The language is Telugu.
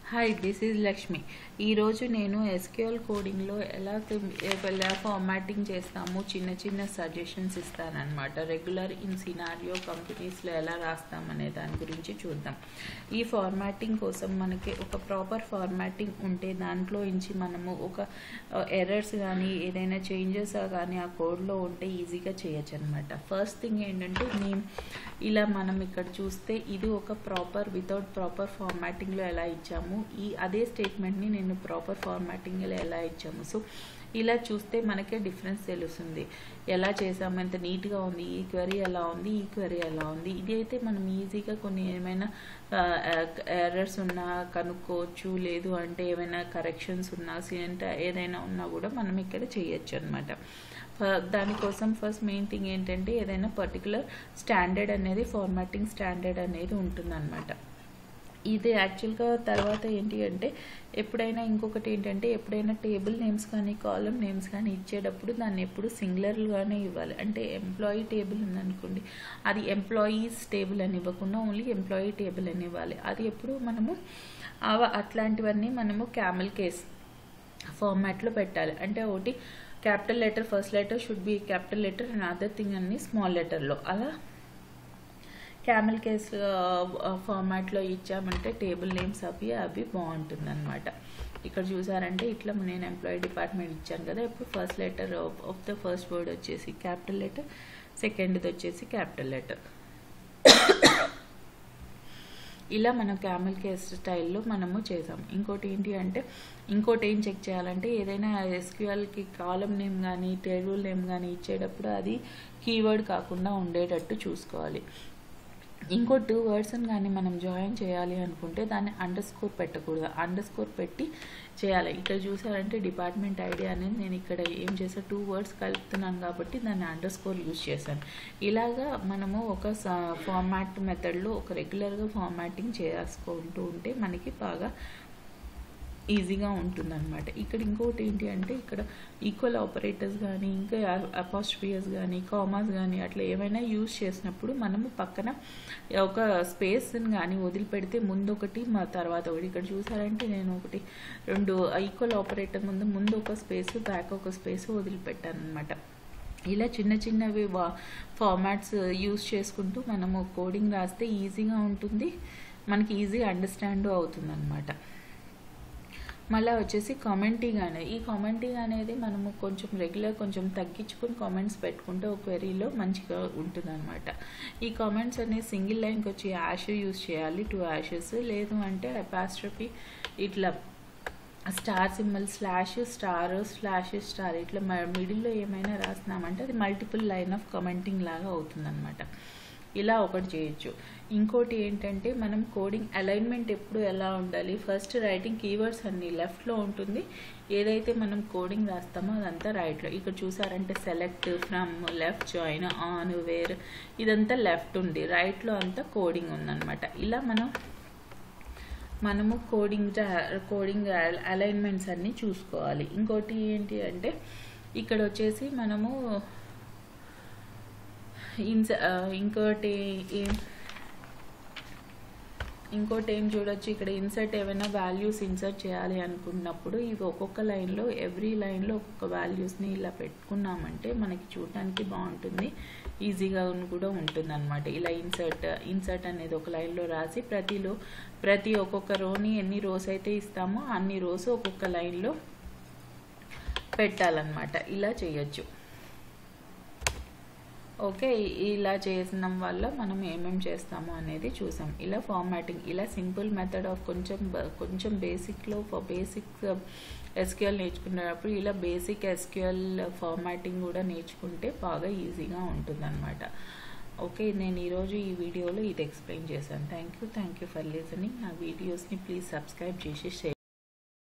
హాయ్ దిస్ ఈజ్ లక్ష్మి ఈరోజు నేను ఎస్క్యూఎల్ కోడింగ్లో ఎలా తిమ్- ఎలా ఫార్మాటింగ్ చేస్తాము చిన్న చిన్న సజెషన్స్ ఇస్తానన్నమాట రెగ్యులర్ ఇన్ సినారియో కంపెనీస్లో ఎలా రాస్తామనే దాని గురించి చూద్దాం ఈ ఫార్మాటింగ్ కోసం మనకి ఒక ప్రాపర్ ఫార్మాటింగ్ ఉంటే దాంట్లో నుంచి మనము ఒక ఎర్రర్స్ కానీ ఏదైనా చేంజెస్ కానీ ఆ కోడ్లో ఉంటే ఈజీగా చేయొచ్చు అనమాట ఫస్ట్ థింగ్ ఏంటంటే నేమ్ ఇలా మనం ఇక్కడ చూస్తే ఇది ఒక ప్రాపర్ వితౌట్ ప్రాపర్ ఫార్మాటింగ్లో ఎలా ఇచ్చాము ఈ అదే స్టేట్మెంట్ని నేను ప్రాపర్ ఫార్మాటింగ్లో ఎలా ఇచ్చాము సో ఇలా చూస్తే మనకే డిఫరెన్స్ తెలుస్తుంది ఎలా చేసాము ఎంత నీట్గా ఉంది ఈ క్వరీ ఎలా ఉంది ఈ క్వరీ ఎలా ఉంది ఇది అయితే మనం ఈజీగా కొన్ని ఏమైనా ఎర్రర్స్ ఉన్నా కనుక్కోవచ్చు లేదు అంటే ఏమైనా కరెక్షన్స్ ఉన్నా సియంట ఏదైనా ఉన్నా కూడా మనం ఇక్కడ చేయొచ్చు అనమాట దానికోసం ఫస్ట్ మెయిన్ థింగ్ ఏంటంటే ఏదైనా పర్టికులర్ స్టాండర్డ్ అనేది ఫార్మాటింగ్ స్టాండర్డ్ అనేది ఉంటుందన్నమాట ఇది యాక్చువల్గా తర్వాత ఏంటి అంటే ఎప్పుడైనా ఇంకొకటి ఏంటంటే ఎప్పుడైనా టేబుల్ నేమ్స్ కానీ కాలం నేమ్స్ కానీ ఇచ్చేటప్పుడు దాన్ని ఎప్పుడు సింగులర్గానే ఇవ్వాలి అంటే ఎంప్లాయీ టేబుల్ ఉందనుకోండి అది ఎంప్లాయీస్ టేబుల్ అని ఇవ్వకుండా ఓన్లీ ఎంప్లాయీ టేబుల్ అని ఇవ్వాలి అది ఎప్పుడు మనము అవ- అట్లాంటివన్నీ మనము క్యామెల్ కేస్ ఫార్మాట్లో పెట్టాలి అంటే ఒకటి capital letter first letter should be capital letter and other thing అన్ని స్మాల్ లెటర్లో అలా క్యామెల్ కేస్ ఫార్మాట్లో ఇచ్చామంటే టేబుల్ నేమ్స్ అవి అవి బాగుంటుంది అనమాట ఇక్కడ చూసారంటే ఇట్లా నేను ఎంప్లాయీ డిపార్ట్మెంట్ ఇచ్చాను కదా ఇప్పుడు first letter of the first word వచ్చేసి క్యాపిటల్ లెటర్ సెకండ్ది వచ్చేసి క్యాపిటల్ లెటర్ ఇలా మనం క్యామెల్ కేస్ స్టైల్లో మనము చేసాం ఇంకోటి ఏంటి అంటే ఇంకోటి ఏం చెక్ చేయాలంటే ఏదైనా ఎస్క్యూఎల్కి కాలం నేమ్ కానీ టేబుల్ నేమ్ కానీ ఇచ్చేటప్పుడు అది కీవర్డ్ కాకుండా ఉండేటట్టు చూసుకోవాలి ఇంకో టూ వర్డ్స్ని కానీ మనం జాయిన్ చేయాలి అనుకుంటే దాన్ని అండర్ స్కోర్ పెట్టకూడదు అండర్ స్కోర్ పెట్టి చేయాలి ఇక్కడ చూసారంటే డిపార్ట్మెంట్ ఐడియా అనేది నేను ఇక్కడ ఏం చేసా టూ వర్డ్స్ కలుపుతున్నాను కాబట్టి దాన్ని అండర్ స్కోర్ యూజ్ చేశాను ఇలాగా మనము ఒక ఫార్మాట్ మెథడ్లో ఒక రెగ్యులర్గా ఫార్మాటింగ్ చేసుకుంటూ ఉంటే మనకి బాగా ఈజీగా ఉంటుందన్నమాట ఇక్కడ ఇంకొకటి ఏంటి అంటే ఇక్కడ ఈక్వల్ ఆపరేటర్స్ కానీ ఇంకా అపాస్ట్రియాస్ కానీ కామాస్ కానీ అట్లా ఏమైనా యూజ్ చేసినప్పుడు మనము పక్కన ఒక స్పేస్ని కానీ వదిలిపెడితే ముందు ఒకటి మా తర్వాత ఒకటి ఇక్కడ చూసారంటే నేను ఒకటి రెండు ఈక్వల్ ఆపరేటర్ ముందు ముందు ఒక స్పేస్ బ్యాక్ ఒక స్పేస్ వదిలిపెట్టాను అనమాట ఇలా చిన్న చిన్నవి ఫార్మాట్స్ యూస్ చేసుకుంటూ మనము కోడింగ్ రాస్తే ఈజీగా ఉంటుంది మనకి ఈజీగా అండర్స్టాండ్ అవుతుంది అనమాట మళ్ళీ వచ్చేసి కామెంటింగ్ అనేది ఈ కామెంటింగ్ అనేది మనము కొంచెం రెగ్యులర్ కొంచెం తగ్గించుకొని కామెంట్స్ పెట్టుకుంటే ఒక క్వెరీలో మంచిగా ఉంటుందన్నమాట ఈ కామెంట్స్ అనేది సింగిల్ లైన్కి వచ్చి యాష్ యూస్ చేయాలి టూ యాషెస్ లేదు అంటే అపాస్ట్రఫీ ఇట్లా star symbol slash star slash star ఇట్లా మిడిల్లో ఏమైనా రాస్తున్నామంటే అది మల్టిపుల్ లైన్ ఆఫ్ కమెంటింగ్ లాగా అవుతుందన్నమాట ఇలా ఒకటి చేయొచ్చు ఇంకోటి ఏంటంటే మనం కోడింగ్ అలైన్మెంట్ ఎప్పుడు ఎలా ఉండాలి ఫస్ట్ రైటింగ్ కీవర్డ్స్ అన్ని లెఫ్ట్లో ఉంటుంది ఏదైతే మనం కోడింగ్ రాస్తామో అదంతా రైట్లో ఇక్కడ చూసారంటే select from left join on where ఇదంతా లెఫ్ట్ ఉంది రైట్లో అంతా కోడింగ్ ఉందన్నమాట ఇలా మనం మనము కోడింగ్ కోడింగ్ అలైన్మెంట్స్ అన్నీ చూసుకోవాలి ఇంకోటి ఏంటి అంటే ఇక్కడ వచ్చేసి మనము ఇన్స ఇంకోటి ఏం ఇంకోటి ఏం చూడొచ్చు ఇక్కడ ఇన్సర్ట్ ఏమైనా వాల్యూస్ ఇన్సర్ట్ చేయాలి అనుకున్నప్పుడు ఇవి ఒక్కొక్క లైన్లో ఎవ్రీ లైన్లో ఒక్కొక్క వాల్యూస్ని ఇలా పెట్టుకున్నామంటే మనకి చూడటానికి బాగుంటుంది ఈజీగా కూడా ఉంటుంది అనమాట ఇలా ఇన్సర్ట్ ఇన్సర్ట్ అనేది ఒక లైన్లో రాసి ప్రతిలో ప్రతి ఒక్కొక్క రోని ఎన్ని రోస్ అయితే ఇస్తామో అన్ని రోస్ ఒక్కొక్క లైన్లో పెట్టాలన్నమాట ఇలా చేయొచ్చు ఓకే ఇలా చేసిన వల్ల మనం ఏమేమి చేస్తాము అనేది చూసాం ఇలా ఫార్మాటింగ్ ఇలా సింపుల్ మెథడ్ ఆఫ్ కొంచెం కొంచెం బేసిక్లో బేసిక్ ఎస్క్యూఎల్ నేర్చుకునేటప్పుడు ఇలా బేసిక్ ఎస్క్యూఎల్ ఫార్మాటింగ్ కూడా నేర్చుకుంటే బాగా ఈజీగా ఉంటుందన్నమాట ఓకే నేను ఈరోజు ఈ వీడియోలో ఇది ఎక్స్ప్లెయిన్ చేశాను thank you thank you for listening నా వీడియోస్ని ప్లీజ్ సబ్స్క్రైబ్ చేసి షేర్